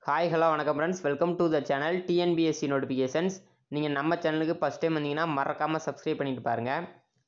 hi hello வணக்கம் friends welcome to the channel TNPSC notifications நீங்கள் நம்ம சேனலுக்கு ஃபஸ்ட் டைம் வந்தீங்கன்னா மறக்காமல் சப்ஸ்கிரைப் பண்ணிட்டு பாருங்கள்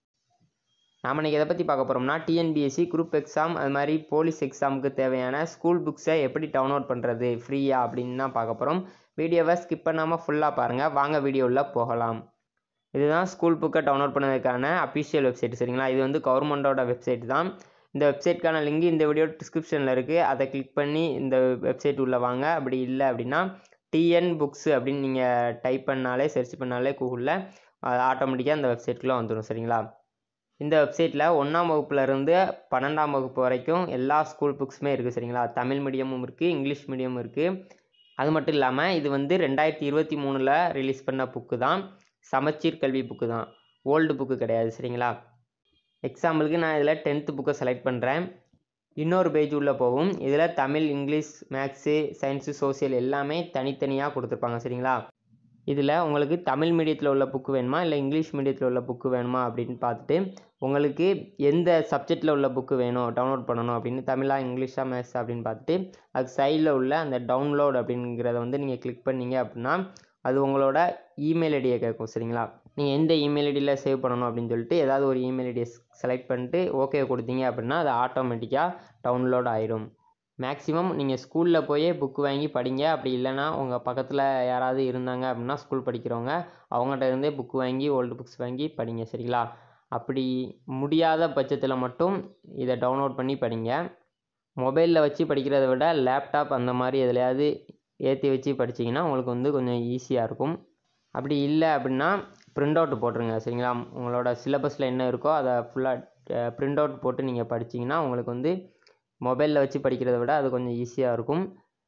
நாம் இன்றைக்கி எதை பற்றி பார்க்க போகிறோம்னா டிஎன்பிஎஸ்சி குரூப் எக்ஸாம் அது மாதிரி போலீஸ் எக்ஸாமுக்கு தேவையான ஸ்கூல் புக்ஸை எப்படி டவுன்லோட் பண்ணுறது ஃப்ரீயாக அப்படின்னு தான் பார்க்க போகிறோம் வீடியோவை ஸ்கிப் பண்ணாமல் ஃபுல்லாக பாருங்கள் வாங்க வீடியோவில் போகலாம் இதுதான் ஸ்கூல் புக்கை டவுன்லோட் பண்ணதுக்கான அஃபிஷியல் வெப்சைட் சரிங்களா இது வந்து கவர்மெண்ட்டோட வெப்சைட் தான் இந்த வெப்சைட்க்கான லிங்க் இந்த வீடியோ டிஸ்கிரிப்ஷனில் இருக்குது அதை கிளிக் பண்ணி இந்த வெப்சைட் உள்ளே வாங்க அப்படி இல்லை அப்படின்னா டிஎன் புக்ஸ் அப்படின்னு நீங்கள் டைப் பண்ணாலே சர்ச் பண்ணாலே கூகுளில் அது ஆட்டோமேட்டிக்காக இந்த வெப்சைட்குள்ளே வந்துடும் சரிங்களா இந்த வெப்சைட்டில் ஒன்றாம் வகுப்புலேருந்து பன்னெண்டாம் வகுப்பு வரைக்கும் எல்லா ஸ்கூல் புக்ஸுமே இருக்குது சரிங்களா தமிழ் மீடியமும் இருக்குது இங்கிலீஷ் மீடியமும் இருக்குது அது மட்டும் இல்லாமல் இது வந்து ரெண்டாயிரத்தி இருபத்தி மூணில் ரிலீஸ் பண்ண புக்கு தான் சமச்சீர் கல்வி புக்கு தான் ஓல்டு புக்கு கிடையாது சரிங்களா எக்ஸாம்பிளுக்கு நான் இதில் டென்த்து புக்கை செலக்ட் பண்ணுறேன் இன்னொரு பேஜ் உள்ளே போகும் இதில் Tamil English maths science social எல்லாமே தனித்தனியாக கொடுத்துருப்பாங்க சரிங்களா இதில் உங்களுக்கு தமிழ் மீடியத்தில் உள்ள புக்கு வேணுமா இல்லை இங்கிலீஷ் மீடியத்தில் உள்ள புக்கு வேணுமா அப்படின்னு பார்த்துட்டு உங்களுக்கு எந்த சப்ஜெக்டில் உள்ள புக்கு வேணும் டவுன்லோட் பண்ணணும் அப்படின்னு தமிழா இங்கிலீஷா மேத்ஸ் அப்படின்னு பார்த்துட்டு அது சைடில் உள்ள அந்த டவுன்லோட் அப்படிங்கிறத வந்து நீங்கள் கிளிக் பண்ணீங்க அப்படின்னா அது உங்களோட இமெயில் ஐடியை கேட்கும் சரிங்களா நீங்கள் எந்த இமெயில் ஐடியில் சேவ் பண்ணணும் அப்படின்னு சொல்லிட்டு ஏதாவது ஒரு இமெயில் ஐடியை செலக்ட் பண்ணிட்டு ஓகே கொடுத்தீங்க அப்படின்னா அது ஆட்டோமேட்டிக்காக டவுன்லோட் ஆயிடும் மேக்ஸிமம் நீங்கள் ஸ்கூலில் போய் புக்கு வாங்கி படிங்க அப்படி இல்லைன்னா உங்கள் பக்கத்தில் யாராவது இருந்தாங்க அப்படின்னா ஸ்கூல் படிக்கிறவங்க அவங்ககிட்ட இருந்தே புக்கு வாங்கி ஓல்டு புக்ஸ் வாங்கி படிங்க சரிங்களா அப்படி முடியாத பட்சத்தில் மட்டும் இதை டவுன்லோட் பண்ணி படிங்க மொபைலில் வச்சு படிக்கிறத விட லேப்டாப் அந்த மாதிரி எதுலையாவது ஏற்றி வச்சு படிச்சிங்கன்னா உங்களுக்கு வந்து கொஞ்சம் ஈஸியாக இருக்கும் அப்படி இல்லை அப்படின்னா ப்ரிண்ட் அவுட் போட்டுருங்க சரிங்களா உங்களோட சிலபஸில் என்ன இருக்கோ அதை ஃபுல்லாக ப்ரிண்ட் அவுட் போட்டு நீங்கள் படிச்சிங்கன்னா உங்களுக்கு வந்து மொபைலில் வச்சு படிக்கிறத விட அது கொஞ்சம் ஈஸியாக இருக்கும்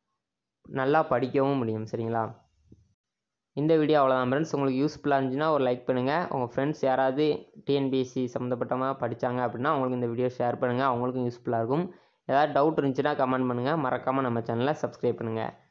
நல்லா படிக்கவும் முடியும் சரிங்களா இந்த வீடியோ அவ்வளோதான் ஃப்ரெண்ட்ஸ் உங்களுக்கு யூஸ்ஃபுல்லாக இருந்துச்சுன்னா ஒரு லைக் பண்ணுங்கள் உங்கள் ஃப்ரெண்ட்ஸ் யாராவது டிஎன்பிஎஸ்சி சம்மந்தப்பட்டமாக படித்தாங்க அப்படின்னா அவங்களுக்கு இந்த வீடியோ ஷேர் பண்ணுங்கள் அவங்களுக்கும் யூஸ்ஃபுல்லாக இருக்கும் ஏதாவது டவுட் இருந்துச்சுன்னா கமெண்ட் பண்ணுங்கள் மறக்காமல் நம்ம சேனலை சப்ஸ்கிரைப் பண்ணுங்கள்